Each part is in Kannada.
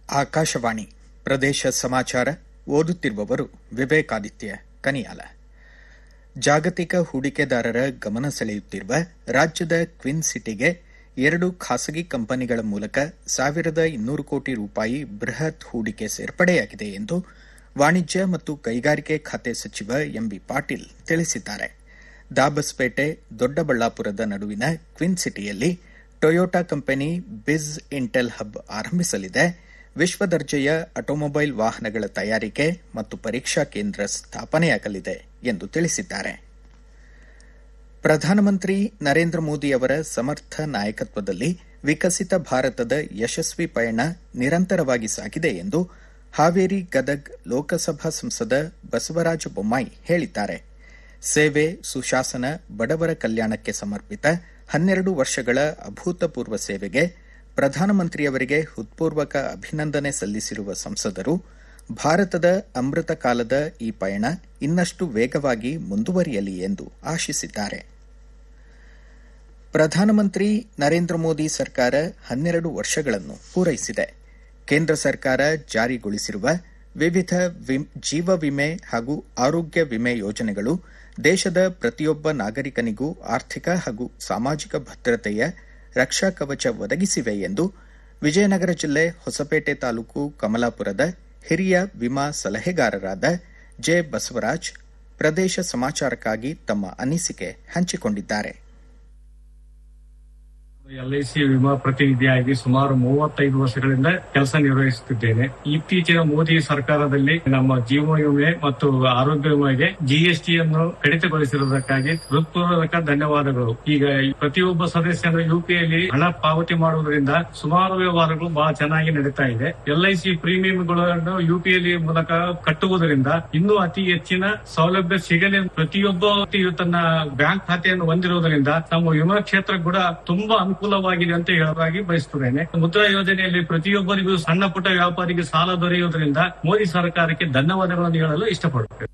ಆಕಾಶವಾಣಿ ಪ್ರದೇಶ ಸಮಾಚಾರ ಓದುತ್ತಿರುವವರು ವಿವೇಕಾದಿತ್ಯ ಕನಿಯಾಲ ಜಾಗತಿಕ ಹೂಡಿಕೆದಾರರ ಗಮನ ಸೆಳೆಯುತ್ತಿರುವ ರಾಜ್ಯದ ಕ್ವಿನ್ ಸಿಟಿಗೆ ಎರಡು ಖಾಸಗಿ ಕಂಪನಿಗಳ ಮೂಲಕ ಸಾವಿರದ ಇನ್ನೂರು ಕೋಟಿ ರೂಪಾಯಿ ಬೃಹತ್ ಹೂಡಿಕೆ ಸೇರ್ಪಡೆಯಾಗಿದೆ ಎಂದು ವಾಣಿಜ್ಯ ಮತ್ತು ಕೈಗಾರಿಕೆ ಖಾತೆ ಸಚಿವ ಎಂಬಿ ಪಾಟೀಲ್ ತಿಳಿಸಿದ್ದಾರೆ ದಾಬಸ್ಪೇಟೆ ದೊಡ್ಡಬಳ್ಳಾಪುರದ ನಡುವಿನ ಕ್ವಿನ್ ಸಿಟಿಯಲ್ಲಿ Toyota company biz intel hub ಆರಂಭಿಸಲಿದೆ ವಿಶ್ವದರ್ಜೆಯ ಆಟೋಮೊಬೈಲ್ ವಾಹನಗಳ ತಯಾರಿಕೆ ಮತ್ತು ಪರೀಕ್ಷಾ ಕೇಂದ್ರ ಸ್ಥಾಪನೆಯಾಗಲಿದೆ ಎಂದು ತಿಳಿಸಿದ್ದಾರೆ ಪ್ರಧಾನಮಂತ್ರಿ ನರೇಂದ್ರ ಮೋದಿ ಅವರ ಸಮರ್ಥ ನಾಯಕತ್ವದಲ್ಲಿ ವಿಕಸಿತ ಭಾರತದ ಯಶಸ್ವಿ ಪಯಣ ನಿರಂತರವಾಗಿ ಸಾಗಿದೆ ಎಂದು ಹಾವೇರಿ ಗದಗ್ ಲೋಕಸಭಾ ಸಂಸದ ಬಸವರಾಜ ಬೊಮ್ಮಾಯಿ ಹೇಳಿದ್ದಾರೆ ಸೇವೆ ಸುಶಾಸನ ಬಡವರ ಕಲ್ಯಾಣಕ್ಕೆ ಸಮರ್ಪಿತ ಹನ್ನೆರಡು ವರ್ಷಗಳ ಅಭೂತಪೂರ್ವ ಸೇವೆಗೆ ಪ್ರಧಾನಮಂತ್ರಿಯವರಿಗೆ ಹೃತ್ಪೂರ್ವಕ ಅಭಿನಂದನೆ ಸಲ್ಲಿಸಿರುವ ಸಂಸದರು ಭಾರತದ ಅಮೃತ ಕಾಲದ ಈ ಪಯಣ ಇನ್ನಷ್ಟು ವೇಗವಾಗಿ ಮುಂದುವರಿಯಲಿ ಎಂದು ಆಶಿಸಿದ್ದಾರೆ ಪ್ರಧಾನಮಂತ್ರಿ ನರೇಂದ್ರ ಮೋದಿ ಸರ್ಕಾರ ಹನ್ನೆರಡು ವರ್ಷಗಳನ್ನು ಪೂರೈಸಿದೆ ಕೇಂದ್ರ ಸರ್ಕಾರ ಜಾರಿಗೊಳಿಸಿರುವ ವಿವಿಧ ಜೀವ ವಿಮೆ ಹಾಗೂ ಆರೋಗ್ಯ ವಿಮೆ ಯೋಜನೆಗಳು ದೇಶದ ಪ್ರತಿಯೊಬ್ಬ ನಾಗರಿಕನಿಗೂ ಆರ್ಥಿಕ ಹಾಗೂ ಸಾಮಾಜಿಕ ಭದ್ರತೆಯ ರಕ್ಷಾ ಕವಚ ಒದಗಿಸಿವೆ ಎಂದು ವಿಜಯನಗರ ಜಿಲ್ಲೆ ಹೊಸಪೇಟೆ ತಾಲೂಕು ಕಮಲಾಪುರದ ಹಿರಿಯ ವಿಮಾ ಸಲಹೆಗಾರರಾದ ಜೆ ಬಸವರಾಜ್ ಪ್ರದೇಶ ಸಮಾಚಾರಕ್ಕಾಗಿ ತಮ್ಮ ಅನಿಸಿಕೆ ಹಂಚಿಕೊಂಡಿದ್ದಾರೆ ಎಲ್ಐಸಿ ವಿಮಾ ಪ್ರತಿನಿಧಿಯಾಗಿ ಸುಮಾರು ಮೂವತ್ತೈದು ವರ್ಷಗಳಿಂದ ಕೆಲಸ ನಿರ್ವಹಿಸುತ್ತಿದ್ದೇನೆ ಇತ್ತೀಚಿನ ಮೋದಿ ಸರ್ಕಾರದಲ್ಲಿ ನಮ್ಮ ಜೀವ ವಿಮೆ ಮತ್ತು ಆರೋಗ್ಯ ವಿಮೆಗೆ ಜಿಎಸ್ಟಿ ಅನ್ನು ಕಡಿತಗೊಳಿಸಿರುವುದಕ್ಕಾಗಿ ಹೃತ್ಪೂರ್ವಕ ಧನ್ಯವಾದಗಳು ಈಗ ಪ್ರತಿಯೊಬ್ಬ ಸದಸ್ಯರು ಯುಪಿಯಲ್ಲಿ ಹಣ ಪಾವತಿ ಮಾಡುವುದರಿಂದ ಸುಮಾರು ವ್ಯವಹಾರಗಳು ಬಹಳ ಚೆನ್ನಾಗಿ ನಡೀತಾ ಇದೆ ಎಲ್ಐಸಿ ಪ್ರೀಮಿಯಂಗಳನ್ನು ಯುಪಿಎಲ್ ಮೂಲಕ ಕಟ್ಟುವುದರಿಂದ ಇನ್ನೂ ಅತಿ ಹೆಚ್ಚಿನ ಸೌಲಭ್ಯ ಸಿಗಲಿ ಪ್ರತಿಯೊಬ್ಬ ವ್ಯಕ್ತಿಯು ತನ್ನ ಬ್ಯಾಂಕ್ ಖಾತೆಯನ್ನು ಹೊಂದಿರುವುದರಿಂದ ನಮ್ಮ ವಿಮಾ ಕ್ಷೇತ್ರ ಕೂಡ ತುಂಬಾ ಅನುಕೂಲವಾಗಿದೆ ಅಂತ ಹೇಳೋದಾಗಿ ಬಯಸುತ್ತೇನೆ ಮುದ್ರಾ ಯೋಜನೆಯಲ್ಲಿ ಪ್ರತಿಯೊಬ್ಬರಿಗೂ ಸಣ್ಣ ಪುಟ್ಟ ವ್ಯಾಪಾರಿಗೆ ಸಾಲ ದೊರೆಯುವುದರಿಂದ ಮೋದಿ ಸರ್ಕಾರಕ್ಕೆ ಧನ್ಯವಾದಗಳನ್ನು ಹೇಳಲು ಇಷ್ಟಪಡುತ್ತೇನೆ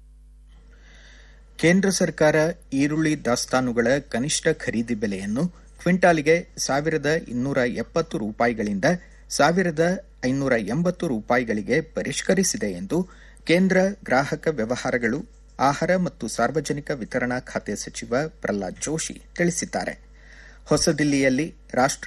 ಕೇಂದ್ರ ಸರ್ಕಾರ ಈರುಳ್ಳಿ ದಾಸ್ತಾನುಗಳ ಕನಿಷ್ಠ ಖರೀದಿ ಬೆಲೆಯನ್ನು ಕ್ವಿಂಟಾಲಿಗೆ ಸಾವಿರದ ಇನ್ನೂರ ಎಪ್ಪತ್ತು ರೂಪಾಯಿಗಳಿಂದ ಸಾವಿರದ ಐನೂರ ಎಂಬತ್ತು ರೂಪಾಯಿಗಳಿಗೆ ಪರಿಷ್ಕರಿಸಿದೆ ಎಂದು ಕೇಂದ್ರ ಗ್ರಾಹಕ ವ್ಯವಹಾರಗಳು ಆಹಾರ ಮತ್ತು ಸಾರ್ವಜನಿಕ ವಿತರಣಾ ಖಾತೆ ಸಚಿವ ಪ್ರಹ್ಲಾದ್ ಜೋಶಿ ತಿಳಿಸಿದ್ದಾರೆ ಹೊಸದಿಲ್ಲಿಯಲ್ಲಿ ರಾಷ್ಟ್ರೀಯ